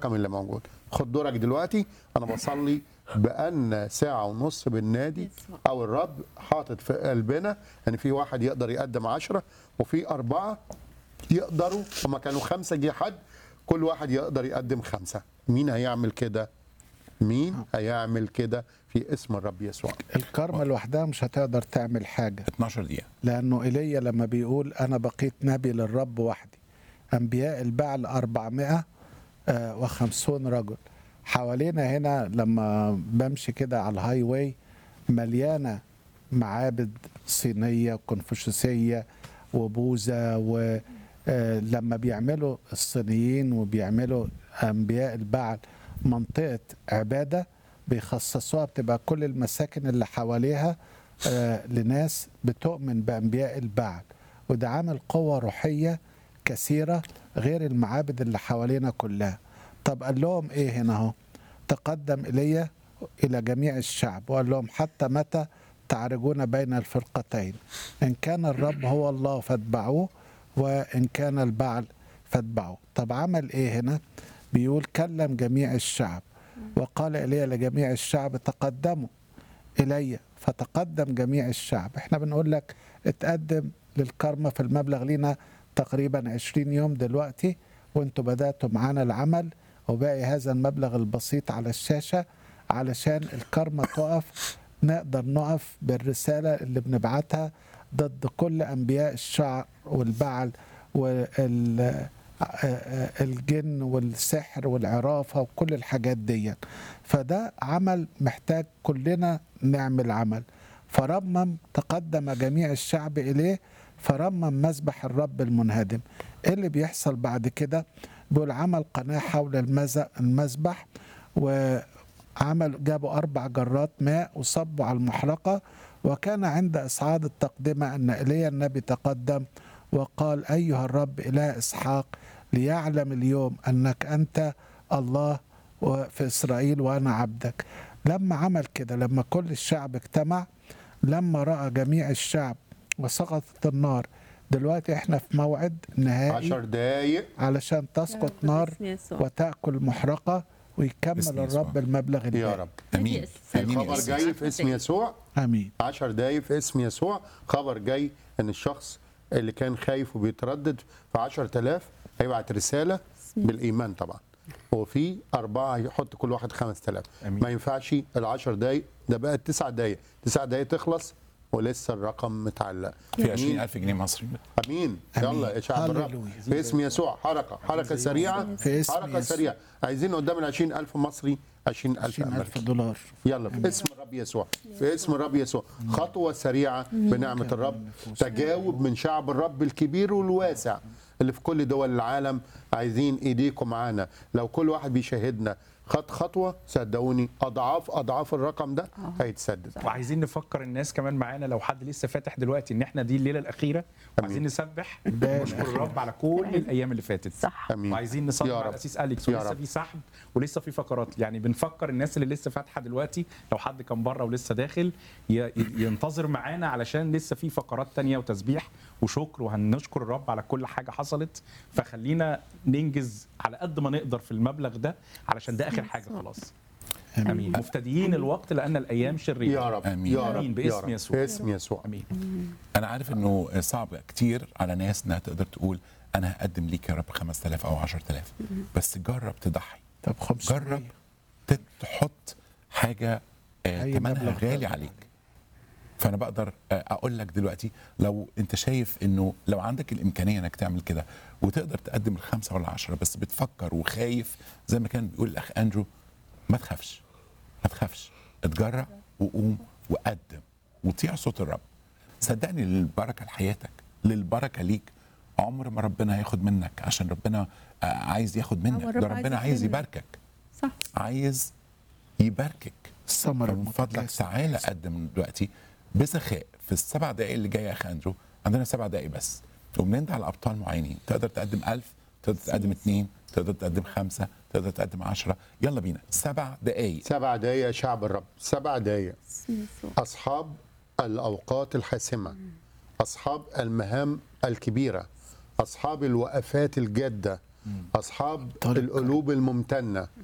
الرقم اللي موجود خد دورك دلوقتي انا بصلي بان ساعه ونص بالنادي او الرب حاطط في قلبنا ان في واحد يقدر يقدم عشرة وفي اربعه يقدروا هما كانوا خمسه جه حد كل واحد يقدر يقدم خمسه مين هيعمل كده مين هيعمل كده في اسم الرب يسوع الكرمة لوحدها مش هتقدر تعمل حاجة 12 دقيقه لأنه إيليا لما بيقول أنا بقيت نبي للرب وحدي أنبياء البعل 450 رجل حوالينا هنا لما بمشي كده على الهاي واي مليانة معابد صينية وكونفوشيوسية وبوذا ولما بيعملوا الصينيين وبيعملوا أنبياء البعل منطقة عبادة بيخصصوها بتبقى كل المساكن اللي حواليها آه، لناس بتؤمن بأنبياء البعل وده عامل قوة روحية كثيرة غير المعابد اللي حوالينا كلها طب قال لهم ايه هنا اهو تقدم إلي إلى جميع الشعب وقال لهم حتى متى تعرجون بين الفرقتين إن كان الرب هو الله فاتبعوه وإن كان البعل فاتبعوه طب عمل ايه هنا بيقول كلم جميع الشعب وقال إلي لجميع الشعب تقدموا إلي فتقدم جميع الشعب احنا بنقول لك اتقدم للكرمة في المبلغ لينا تقريبا 20 يوم دلوقتي وانتوا بدأتوا معانا العمل وباقي هذا المبلغ البسيط على الشاشة علشان الكرمة تقف نقدر نقف بالرسالة اللي بنبعتها ضد كل أنبياء الشعر والبعل وال الجن والسحر والعرافة وكل الحاجات دي فده عمل محتاج كلنا نعمل عمل فرمم تقدم جميع الشعب إليه فرمم مسبح الرب المنهدم ايه اللي بيحصل بعد كده بيقول عمل قناة حول المز- المسبح وعمل جابوا أربع جرات ماء وصبوا على المحرقة وكان عند إصعاد التقدمة أن إلي النبي تقدم وقال أيها الرب إله إسحاق ليعلم اليوم أنك أنت الله في إسرائيل وأنا عبدك لما عمل كده لما كل الشعب اجتمع لما رأى جميع الشعب وسقطت النار دلوقتي احنا في موعد نهائي 10 دقايق علشان تسقط نار باسم يسوع. وتأكل محرقة ويكمل باسم يسوع. الرب المبلغ يا الباقي رب امين هذه امين يا خبر أستاذ. جاي في اسم يسوع آمين 10 دقايق في اسم يسوع خبر جاي ان الشخص اللي كان خايف وبيتردد في 10000 هيبعت رساله بالايمان طبعا وفي أربعة يحط كل واحد 5000 أمين. ما ينفعش ال 10 دقايق ده بقى 9 دقايق 9 دقايق تخلص ولسه الرقم متعلق في 20000 جنيه مصري امين أمين. يلا يا شعب الرب هللويا. في اسم يسوع حركه حركه سريعه في اسم حركه يسوع. سريعه عايزين قدام ال 20000 مصري 20000 20000 امريكي دولار يلا في اسم الرب يسوع في اسم الرب يسوع خطوة سريعة بنعمة الرب تجاوب من شعب الرب الكبير والواسع اللي في كل دول العالم عايزين ايديكم معانا لو كل واحد بيشاهدنا خد خطوة صدقوني أضعاف أضعاف الرقم ده هيتسدد وعايزين نفكر الناس كمان معانا لو حد لسه فاتح دلوقتي ان احنا دي الليله الاخيره وعايزين نسبح ونشكر الرب على كل الايام اللي فاتت صح أمين وعايزين نصلي يا مع رب. الاسيس اليكس يا ولسه رب. في سحب ولسه في فقرات يعني بنفكر الناس اللي لسه فاتحه دلوقتي لو حد كان بره ولسه داخل ي- ي- ينتظر معانا علشان لسه في فقرات تانية وتسبيح وشكر وهنشكر الرب على كل حاجه حصلت فخلينا ننجز على قد ما نقدر في المبلغ ده علشان ده اخر حاجه خلاص امين مفتديين الوقت لان الايام شريره يا رب آمين. يا رب آمين. يا باسم رب. يسوع. في اسم يسوع امين انا عارف انه صعب كتير على ناس انها تقدر تقول انا هقدم ليك يا رب 5000 او 10000 بس جرب تضحي طب 500 جرب تت- تحط حاجه آه، أي ثمنها مبلغ غالي تقدر. عليك فانا بقدر آه، اقول لك دلوقتي لو انت شايف انه لو عندك الامكانيه انك تعمل كده وتقدر تقدم الخمسه ولا عشرة بس بتفكر وخايف زي ما كان بيقول الاخ اندرو ما تخافش ما تخافش اتجرأ وقوم وقدم وطيع صوت الرب صدقني للبركه لحياتك للبركه ليك عمر ما ربنا هياخد منك عشان ربنا آه، عايز ياخد منك الرب ده عايز ربنا عايز يكرمنا. يباركك صح عايز يباركك الثمر من فضلك المتكاثر. تعالى قدم دلوقتي بسخاء في السبع دقائق اللي جايه يا اخ اندرو عندنا سبع دقائق بس وبنندى على ابطال معينين تقدر تقدم ألف تقدر تقدم اثنين تقدر تقدم خمسة تقدر تقدم عشرة يلا بينا سبع دقائق سبع دقايق يا شعب الرب سبع دقايق باسم يسوع أصحاب الأوقات الحاسمة أصحاب المهام الكبيرة أصحاب الوقفات الجادة اصحاب طالب القلوب الممتنه